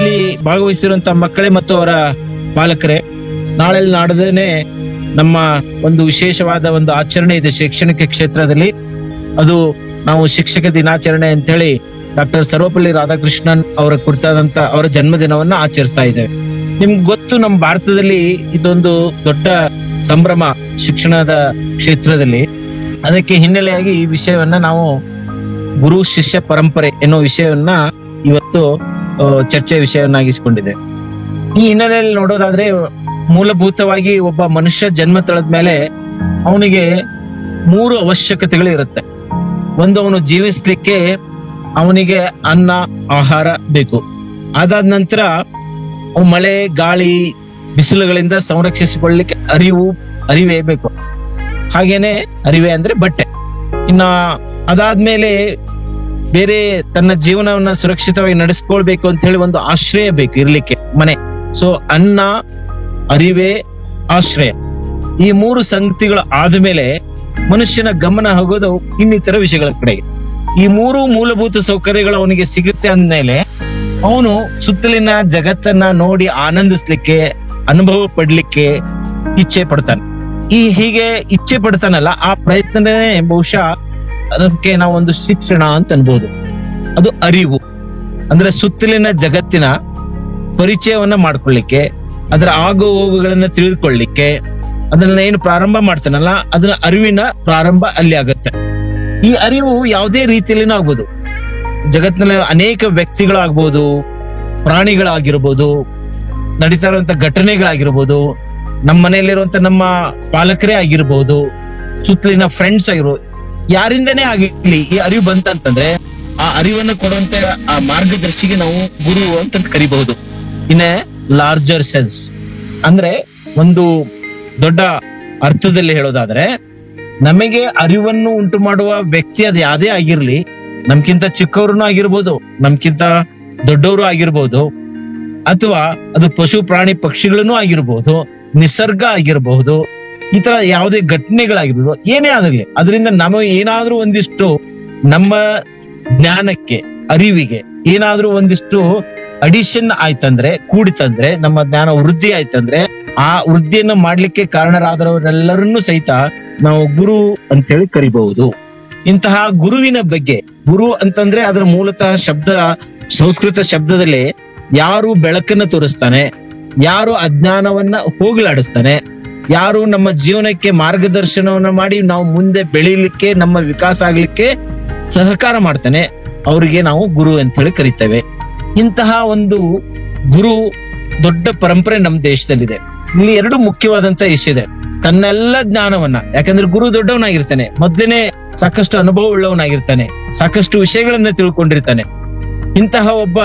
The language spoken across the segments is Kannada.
ಇಲ್ಲಿ ಭಾಗವಹಿಸಿರುವಂತಹ ಮಕ್ಕಳೇ ಮತ್ತು ಅವರ ಪಾಲಕರೇ ನಾಳೆ ನಾಡದೇನೆ ನಮ್ಮ ಒಂದು ವಿಶೇಷವಾದ ಒಂದು ಆಚರಣೆ ಇದೆ ಶೈಕ್ಷಣಿಕ ಕ್ಷೇತ್ರದಲ್ಲಿ ಅದು ನಾವು ಶಿಕ್ಷಕ ದಿನಾಚರಣೆ ಅಂತೇಳಿ ಡಾಕ್ಟರ್ ಸರ್ವಪಲ್ಲಿ ರಾಧಾಕೃಷ್ಣನ್ ಅವರ ಕುರಿತಾದಂತ ಅವರ ಜನ್ಮದಿನವನ್ನ ಆಚರಿಸ್ತಾ ಇದ್ದೇವೆ ನಿಮ್ಗೆ ಗೊತ್ತು ನಮ್ಮ ಭಾರತದಲ್ಲಿ ಇದೊಂದು ದೊಡ್ಡ ಸಂಭ್ರಮ ಶಿಕ್ಷಣದ ಕ್ಷೇತ್ರದಲ್ಲಿ ಅದಕ್ಕೆ ಹಿನ್ನೆಲೆಯಾಗಿ ಈ ವಿಷಯವನ್ನ ನಾವು ಗುರು ಶಿಷ್ಯ ಪರಂಪರೆ ಎನ್ನುವ ವಿಷಯವನ್ನ ಇವತ್ತು ಆ, ಚರ್ಚೆಯ ವಿಷಯವನ್ನಾಗಿಸಿಕೊಂಡಿದೆ ಈ ಹಿನ್ನೆಲೆಯಲ್ಲಿ ನೋಡೋದಾದ್ರೆ ಮೂಲಭೂತವಾಗಿ ಒಬ್ಬ ಮನುಷ್ಯ ಜನ್ಮ ತಳೆದ ಮೇಲೆ ಅವನಿಗೆ ಮೂರು ಅವಶ್ಯಕತೆಗಳು ಇರುತ್ತೆ ಒಂದು ಅವನು ಜೀವಿಸ್ಲಿಕ್ಕೆ ಅವನಿಗೆ ಅನ್ನ ಆಹಾರ ಬೇಕು ಅದಾದ ನಂತರ ಅವ್ ಮಳೆ ಗಾಳಿ ಬಿಸಿಲುಗಳಿಂದ ಸಂರಕ್ಷಿಸಿಕೊಳ್ಳಲಿಕ್ಕೆ ಅರಿವು ಅರಿವೇ ಬೇಕು ಹಾಗೇನೆ ಅರಿವೆ ಅಂದ್ರೆ ಬಟ್ಟೆ ಇನ್ನ ಅದಾದ್ಮೇಲೆ ಬೇರೆ ತನ್ನ ಜೀವನವನ್ನ ಸುರಕ್ಷಿತವಾಗಿ ನಡೆಸ್ಕೊಳ್ಬೇಕು ಅಂತ ಹೇಳಿ ಒಂದು ಆಶ್ರಯ ಬೇಕು ಇರ್ಲಿಕ್ಕೆ ಮನೆ ಸೊ ಅನ್ನ ಅರಿವೆ ಆಶ್ರಯ ಈ ಮೂರು ಸಂಗತಿಗಳು ಆದ್ಮೇಲೆ ಮನುಷ್ಯನ ಗಮನ ಹೋಗೋದು ಇನ್ನಿತರ ವಿಷಯಗಳ ಕಡೆಗೆ ಈ ಮೂರು ಮೂಲಭೂತ ಸೌಕರ್ಯಗಳು ಅವನಿಗೆ ಸಿಗುತ್ತೆ ಅಂದ್ಮೇಲೆ ಅವನು ಸುತ್ತಲಿನ ಜಗತ್ತನ್ನ ನೋಡಿ ಆನಂದಿಸ್ಲಿಕ್ಕೆ ಅನುಭವ ಪಡ್ಲಿಕ್ಕೆ ಇಚ್ಛೆ ಪಡ್ತಾನೆ ಈ ಹೀಗೆ ಇಚ್ಛೆ ಪಡ್ತಾನಲ್ಲ ಆ ಪ್ರಯತ್ನನೇ ಬಹುಶಃ ಅದಕ್ಕೆ ನಾವು ಒಂದು ಶಿಕ್ಷಣ ಅಂತ ಅನ್ಬೋದು ಅದು ಅರಿವು ಅಂದ್ರೆ ಸುತ್ತಲಿನ ಜಗತ್ತಿನ ಪರಿಚಯವನ್ನ ಮಾಡ್ಕೊಳ್ಳಿಕ್ಕೆ ಅದರ ಆಗು ಹೋಗುಗಳನ್ನ ತಿಳಿದುಕೊಳ್ಳಿಕ್ಕೆ ಅದನ್ನ ಏನು ಪ್ರಾರಂಭ ಮಾಡ್ತಾನಲ್ಲ ಅದನ್ನ ಅರಿವಿನ ಪ್ರಾರಂಭ ಅಲ್ಲಿ ಆಗುತ್ತೆ ಈ ಅರಿವು ಯಾವುದೇ ರೀತಿಯಲ್ಲಿನೂ ಆಗ್ಬೋದು ಜಗತ್ತಿನಲ್ಲಿ ಅನೇಕ ವ್ಯಕ್ತಿಗಳಾಗ್ಬೋದು ಪ್ರಾಣಿಗಳಾಗಿರ್ಬೋದು ನಡೀತಾ ಇರುವಂತ ಘಟನೆಗಳಾಗಿರ್ಬೋದು ನಮ್ಮ ಮನೆಯಲ್ಲಿರುವಂತ ನಮ್ಮ ಪಾಲಕರೇ ಆಗಿರ್ಬೋದು ಸುತ್ತಲಿನ ಫ್ರೆಂಡ್ಸ್ ಆಗಿರ್ಬೋದು ಯಾರಿಂದನೇ ಆಗಿರ್ಲಿ ಈ ಅರಿವು ಬಂತಂತಂದ್ರೆ ಆ ಅರಿವನ್ನು ಕೊಡುವಂತ ಆ ಮಾರ್ಗದರ್ಶಿಗೆ ನಾವು ಗುರು ಅಂತ ಕರಿಬಹುದು ಇನ್ ಲಾರ್ಜರ್ ಸೆನ್ಸ್ ಅಂದ್ರೆ ಒಂದು ದೊಡ್ಡ ಅರ್ಥದಲ್ಲಿ ಹೇಳೋದಾದ್ರೆ ನಮಗೆ ಅರಿವನ್ನು ಉಂಟು ಮಾಡುವ ವ್ಯಕ್ತಿ ಅದು ಯಾವ್ದೇ ಆಗಿರ್ಲಿ ನಮ್ಕಿಂತ ಚಿಕ್ಕವ್ರು ಆಗಿರ್ಬೋದು ನಮ್ಕಿಂತ ದೊಡ್ಡವರು ಆಗಿರ್ಬೋದು ಅಥವಾ ಅದು ಪಶು ಪ್ರಾಣಿ ಪಕ್ಷಿಗಳನ್ನು ಆಗಿರ್ಬೋದು ನಿಸರ್ಗ ಆಗಿರಬಹುದು ಈ ತರ ಯಾವುದೇ ಘಟನೆಗಳಾಗಿರ್ಬೋದು ಏನೇ ಆಗಲಿ ಅದರಿಂದ ನಮಗೆ ಏನಾದ್ರೂ ಒಂದಿಷ್ಟು ನಮ್ಮ ಜ್ಞಾನಕ್ಕೆ ಅರಿವಿಗೆ ಏನಾದ್ರೂ ಒಂದಿಷ್ಟು ಅಡಿಷನ್ ಆಯ್ತಂದ್ರೆ ಕೂಡಿತಂದ್ರೆ ನಮ್ಮ ಜ್ಞಾನ ವೃದ್ಧಿ ಆಯ್ತಂದ್ರೆ ಆ ವೃದ್ಧಿಯನ್ನು ಮಾಡ್ಲಿಕ್ಕೆ ಕಾರಣರಾದವರೆಲ್ಲರನ್ನೂ ಸಹಿತ ನಾವು ಗುರು ಅಂತ ಹೇಳಿ ಕರಿಬಹುದು ಇಂತಹ ಗುರುವಿನ ಬಗ್ಗೆ ಗುರು ಅಂತಂದ್ರೆ ಅದರ ಮೂಲತಃ ಶಬ್ದ ಸಂಸ್ಕೃತ ಶಬ್ದದಲ್ಲಿ ಯಾರು ಬೆಳಕನ್ನ ತೋರಿಸ್ತಾನೆ ಯಾರು ಅಜ್ಞಾನವನ್ನ ಹೋಗಲಾಡಿಸ್ತಾನೆ ಯಾರು ನಮ್ಮ ಜೀವನಕ್ಕೆ ಮಾರ್ಗದರ್ಶನವನ್ನ ಮಾಡಿ ನಾವು ಮುಂದೆ ಬೆಳೀಲಿಕ್ಕೆ ನಮ್ಮ ವಿಕಾಸ ಆಗ್ಲಿಕ್ಕೆ ಸಹಕಾರ ಮಾಡ್ತಾನೆ ಅವರಿಗೆ ನಾವು ಗುರು ಅಂತ ಹೇಳಿ ಕರಿತೇವೆ ಇಂತಹ ಒಂದು ಗುರು ದೊಡ್ಡ ಪರಂಪರೆ ನಮ್ಮ ದೇಶದಲ್ಲಿದೆ ಇಲ್ಲಿ ಎರಡು ಮುಖ್ಯವಾದಂತ ಇಶ್ಯೂ ಇದೆ ತನ್ನೆಲ್ಲ ಜ್ಞಾನವನ್ನ ಯಾಕಂದ್ರೆ ಗುರು ದೊಡ್ಡವನಾಗಿರ್ತಾನೆ ಮೊದ್ಲೇನೆ ಸಾಕಷ್ಟು ಅನುಭವ ಉಳ್ಳವನಾಗಿರ್ತಾನೆ ಸಾಕಷ್ಟು ವಿಷಯಗಳನ್ನ ತಿಳ್ಕೊಂಡಿರ್ತಾನೆ ಇಂತಹ ಒಬ್ಬ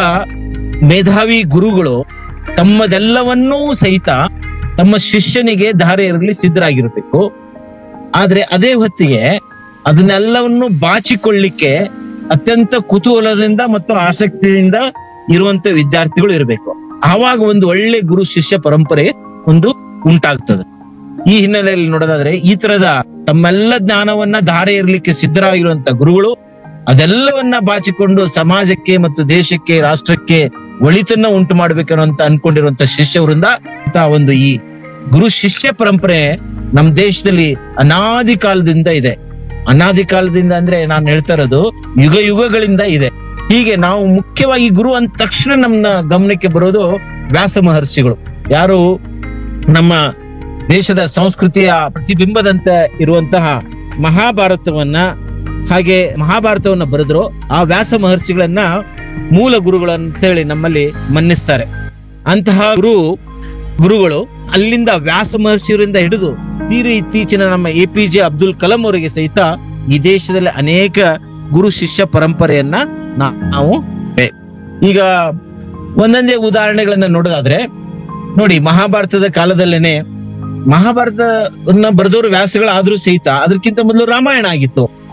ಮೇಧಾವಿ ಗುರುಗಳು ತಮ್ಮದೆಲ್ಲವನ್ನೂ ಸಹಿತ ತಮ್ಮ ಶಿಷ್ಯನಿಗೆ ಧಾರೆ ಇರಲಿ ಸಿದ್ಧರಾಗಿರ್ಬೇಕು ಆದ್ರೆ ಅದೇ ಹೊತ್ತಿಗೆ ಅದನ್ನೆಲ್ಲವನ್ನು ಬಾಚಿಕೊಳ್ಳಿಕ್ಕೆ ಅತ್ಯಂತ ಕುತೂಹಲದಿಂದ ಮತ್ತು ಆಸಕ್ತಿಯಿಂದ ಇರುವಂತ ವಿದ್ಯಾರ್ಥಿಗಳು ಇರಬೇಕು ಆವಾಗ ಒಂದು ಒಳ್ಳೆ ಗುರು ಶಿಷ್ಯ ಪರಂಪರೆ ಒಂದು ಉಂಟಾಗ್ತದೆ ಈ ಹಿನ್ನೆಲೆಯಲ್ಲಿ ನೋಡೋದಾದ್ರೆ ಈ ತರದ ತಮ್ಮೆಲ್ಲ ಜ್ಞಾನವನ್ನ ಧಾರೆ ಇರಲಿಕ್ಕೆ ಸಿದ್ಧರಾಗಿರುವಂತ ಗುರುಗಳು ಅದೆಲ್ಲವನ್ನ ಬಾಚಿಕೊಂಡು ಸಮಾಜಕ್ಕೆ ಮತ್ತು ದೇಶಕ್ಕೆ ರಾಷ್ಟ್ರಕ್ಕೆ ಒಳಿತನ್ನ ಉಂಟು ಮಾಡ್ಬೇಕನ್ನುವಂತ ಅನ್ಕೊಂಡಿರುವಂತ ಶಿಷ್ಯವರಿಂದ ಅಂತ ಒಂದು ಈ ಗುರು ಶಿಷ್ಯ ಪರಂಪರೆ ನಮ್ಮ ದೇಶದಲ್ಲಿ ಅನಾದಿ ಕಾಲದಿಂದ ಇದೆ ಅನಾದಿ ಕಾಲದಿಂದ ಅಂದ್ರೆ ನಾನು ಹೇಳ್ತಾ ಇರೋದು ಯುಗ ಯುಗಗಳಿಂದ ಇದೆ ಹೀಗೆ ನಾವು ಮುಖ್ಯವಾಗಿ ಗುರು ಅಂದ ತಕ್ಷಣ ನಮ್ಮ ಗಮನಕ್ಕೆ ಬರೋದು ವ್ಯಾಸ ಮಹರ್ಷಿಗಳು ಯಾರು ನಮ್ಮ ದೇಶದ ಸಂಸ್ಕೃತಿಯ ಪ್ರತಿಬಿಂಬದಂತೆ ಇರುವಂತಹ ಮಹಾಭಾರತವನ್ನ ಹಾಗೆ ಮಹಾಭಾರತವನ್ನ ಬರೆದ್ರು ಆ ವ್ಯಾಸ ಮಹರ್ಷಿಗಳನ್ನ ಮೂಲ ಗುರುಗಳಂತೇಳಿ ನಮ್ಮಲ್ಲಿ ಮನ್ನಿಸ್ತಾರೆ ಅಂತಹ ಗುರು ಗುರುಗಳು ಅಲ್ಲಿಂದ ವ್ಯಾಸ ಮಹರ್ಷಿಯವರಿಂದ ಹಿಡಿದು ತೀರಿ ಇತ್ತೀಚಿನ ನಮ್ಮ A P J Abdul Kalam ಅವರಿಗೆ ಸಹಿತ ಈ ದೇಶದಲ್ಲಿ ಅನೇಕ ಗುರು ಶಿಷ್ಯ ಪರಂಪರೆಯನ್ನ ನಾ- ನಾವು ಬೆ- ಈಗ ಒಂದೊಂದೇ ಉದಾಹರಣೆಗಳನ್ನ ನೋಡೋದಾದ್ರೆ ನೋಡಿ ಮಹಾಭಾರತದ ಕಾಲದಲ್ಲೇನೆ ಮಹಾಭಾರತವನ್ನ ಬರೆದವರು ವ್ಯಾಸಗಳಾದ್ರೂ ಸಹಿತ ಅದಕ್ಕಿಂತ ಮೊದಲು ರಾಮಾಯಣ ಆಗಿತ್ತು